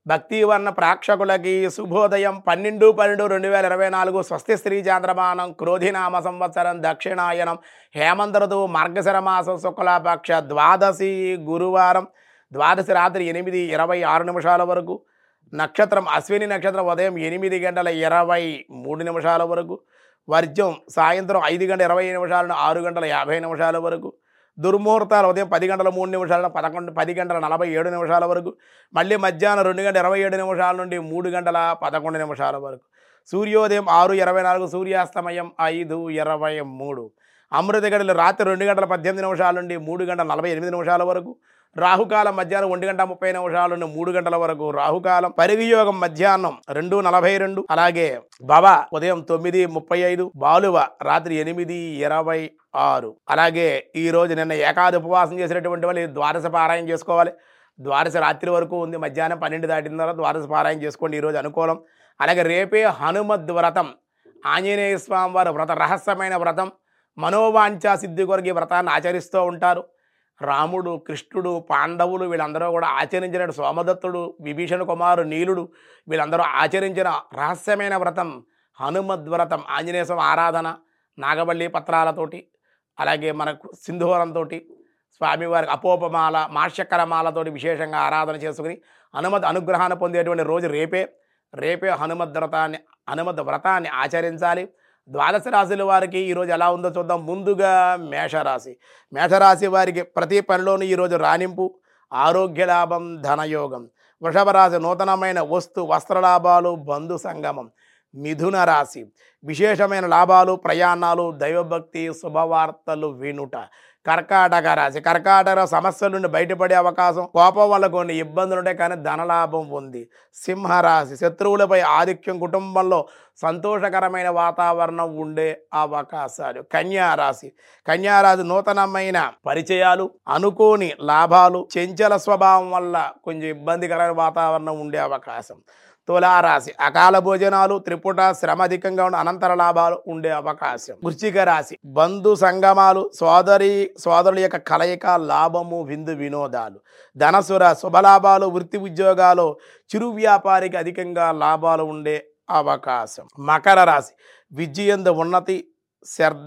భక్తివర్ణ ప్రేక్షకులకి శుభోదయం పన్నెండు పన్నెండు రెండు వేల ఇరవై నాలుగు స్వస్తి స్త్రీ చాంద్రమానం క్రోధినామ సంవత్సరం దక్షిణాయనం హేమంత ఋతువు మార్గశిర మాసం శుక్లపక్ష ద్వాదశి గురువారం ద్వాదశి రాత్రి ఎనిమిది ఇరవై ఆరు నిమిషాల వరకు నక్షత్రం అశ్విని నక్షత్రం ఉదయం ఎనిమిది గంటల ఇరవై మూడు నిమిషాల వరకు వర్జం సాయంత్రం ఐదు గంటల ఇరవై నిమిషాల నుండి ఆరు గంటల యాభై నిమిషాల వరకు దుర్ముహూర్తాలు ఉదయం పది గంటల మూడు నిమిషాల పదకొండు పది గంటల నలభై ఏడు నిమిషాల వరకు మళ్ళీ మధ్యాహ్నం రెండు గంటల ఇరవై ఏడు నిమిషాల నుండి మూడు గంటల పదకొండు నిమిషాల వరకు సూర్యోదయం ఆరు ఇరవై నాలుగు సూర్యాస్తమయం ఐదు ఇరవై మూడు అమృత గడిలు రాత్రి రెండు గంటల పద్దెనిమిది నిమిషాల నుండి మూడు గంటల నలభై ఎనిమిది నిమిషాల వరకు రాహుకాలం మధ్యాహ్నం ఒంటి గంట ముప్పై నిమిషాల నుండి మూడు గంటల వరకు రాహుకాలం పరివియోగం మధ్యాహ్నం రెండు నలభై రెండు అలాగే భవ ఉదయం తొమ్మిది ముప్పై ఐదు బాలువ రాత్రి ఎనిమిది ఇరవై ఆరు అలాగే ఈ రోజు నిన్న ఏకాది ఉపవాసం చేసినటువంటి వాళ్ళు ద్వాదశ పారాయణ చేసుకోవాలి ద్వాదశ రాత్రి వరకు ఉంది మధ్యాహ్నం పన్నెండు దాటిన తర్వాత ద్వాదశ పారాయణ చేసుకోండి ఈరోజు అనుకూలం అలాగే రేపే హనుమద్ వ్రతం ఆంజనేయ స్వామి వారి వ్రత రహస్యమైన వ్రతం మనోవాంఛా సిద్ధి కొరకు ఈ వ్రతాన్ని ఆచరిస్తూ ఉంటారు రాముడు కృష్ణుడు పాండవులు వీళ్ళందరూ కూడా ఆచరించిన సోమదత్తుడు విభీషణ కుమారు నీలుడు వీళ్ళందరూ ఆచరించిన రహస్యమైన వ్రతం హనుమద్ వ్రతం ఆంజనేయ స్వామి ఆరాధన నాగవల్లి పత్రాలతోటి అలాగే మనకు సింధూరంతో స్వామివారికి అపోపమాల మాషక్కర మాలతోటి విశేషంగా ఆరాధన చేసుకుని హనుమద్ అనుగ్రహాన్ని పొందేటువంటి రోజు రేపే రేపే హనుమద్ వ్రతాన్ని హనుమద్ వ్రతాన్ని ఆచరించాలి ద్వాదశ రాశుల వారికి ఈరోజు ఎలా ఉందో చూద్దాం ముందుగా మేషరాశి మేషరాశి వారికి ప్రతి పనిలోనూ ఈరోజు రాణింపు ఆరోగ్య లాభం ధనయోగం వృషభ రాశి నూతనమైన వస్తు వస్త్ర లాభాలు బంధు సంగమం మిథున రాశి విశేషమైన లాభాలు ప్రయాణాలు దైవభక్తి శుభవార్తలు వినుట కర్కాటక రాశి కర్కాటక సమస్యల నుండి బయటపడే అవకాశం కోపం వల్ల కొన్ని ఇబ్బందులు ఉంటాయి కానీ ధనలాభం ఉంది సింహరాశి శత్రువులపై ఆధిక్యం కుటుంబంలో సంతోషకరమైన వాతావరణం ఉండే అవకాశాలు కన్యారాశి కన్యారాశి నూతనమైన పరిచయాలు అనుకోని లాభాలు చెంచల స్వభావం వల్ల కొంచెం ఇబ్బందికరమైన వాతావరణం ఉండే అవకాశం తులారాశి అకాల భోజనాలు త్రిపుట శ్రమ అధికంగా ఉన్న అనంతర లాభాలు ఉండే అవకాశం వృశ్చిక రాశి బంధు సంగమాలు సోదరి సోదరుల యొక్క కలయిక లాభము విందు వినోదాలు ధనసుర శుభలాభాలు వృత్తి ఉద్యోగాలు చిరు వ్యాపారికి అధికంగా లాభాలు ఉండే అవకాశం మకర రాశి విజయంద ఉన్నతి శ్రద్ధ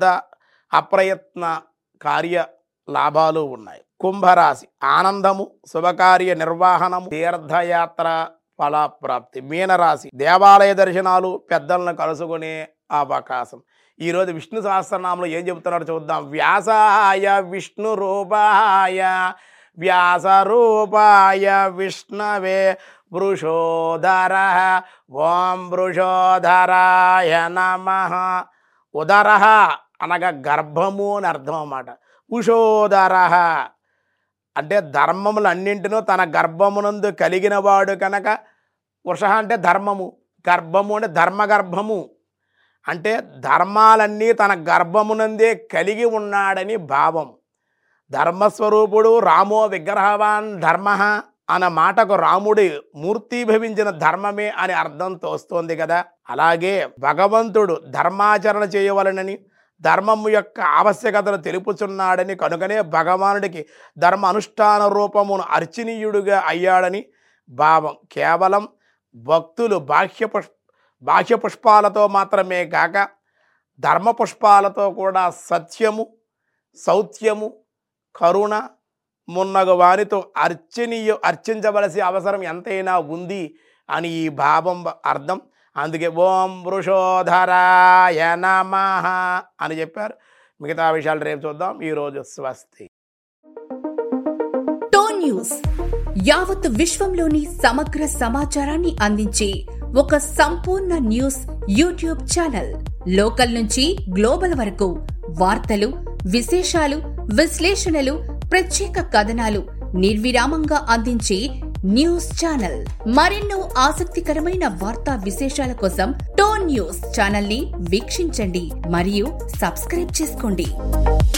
అప్రయత్న కార్య లాభాలు ఉన్నాయి కుంభరాశి ఆనందము శుభకార్య నిర్వహణము తీర్థయాత్ర ఫలప్రాప్తి మీనరాశి దేవాలయ దర్శనాలు పెద్దలను కలుసుకునే అవకాశం ఈరోజు విష్ణు సహస్రనామంలో ఏం చెబుతున్నారో చూద్దాం వ్యాసాయ విష్ణు రూపాయ వ్యాస రూపాయ విష్ణవే వృషోధర ఓం వృషోధరాయ నమ ఉదర అనగా గర్భము అని అర్థం అన్నమాట ఉషోదర అంటే ధర్మములన్నింటినూ తన గర్భమునందు కలిగిన వాడు కనుక వృష అంటే ధర్మము గర్భము అంటే ధర్మగర్భము అంటే ధర్మాలన్నీ తన గర్భమునందే కలిగి ఉన్నాడని భావం ధర్మస్వరూపుడు రామో విగ్రహవాన్ ధర్మ అన్న మాటకు రాముడి మూర్తీభవించిన ధర్మమే అని అర్థంతో వస్తోంది కదా అలాగే భగవంతుడు ధర్మాచరణ చేయవలనని ధర్మము యొక్క ఆవశ్యకతను తెలుపుచున్నాడని కనుకనే భగవానుడికి ధర్మ అనుష్ఠాన రూపమును అర్చనీయుడుగా అయ్యాడని భావం కేవలం భక్తులు బాహ్య పుష్ బాహ్య పుష్పాలతో మాత్రమే కాక ధర్మ పుష్పాలతో కూడా సత్యము సౌత్యము కరుణ మున్నగు వారితో అర్చనీయ అర్చించవలసి అవసరం ఎంతైనా ఉంది అని ఈ భావం అర్థం అందుకే ఓం వృషోధరాయ నమః అని చెప్పారు మిగతా విషయాలు రేపు చూద్దాం ఈరోజు స్వస్తి టోన్ న్యూస్ యావత్ విశ్వంలోని సమగ్ర సమాచారాన్ని అందించే ఒక సంపూర్ణ న్యూస్ యూట్యూబ్ ఛానల్ లోకల్ నుంచి గ్లోబల్ వరకు వార్తలు విశేషాలు విశ్లేషణలు ప్రత్యేక కథనాలు నిర్విరామంగా అందించే న్యూస్ ఛానల్ మరెన్నో ఆసక్తికరమైన వార్తా విశేషాల కోసం టోన్ న్యూస్ ఛానల్ ని వీక్షించండి మరియు సబ్స్క్రైబ్ చేసుకోండి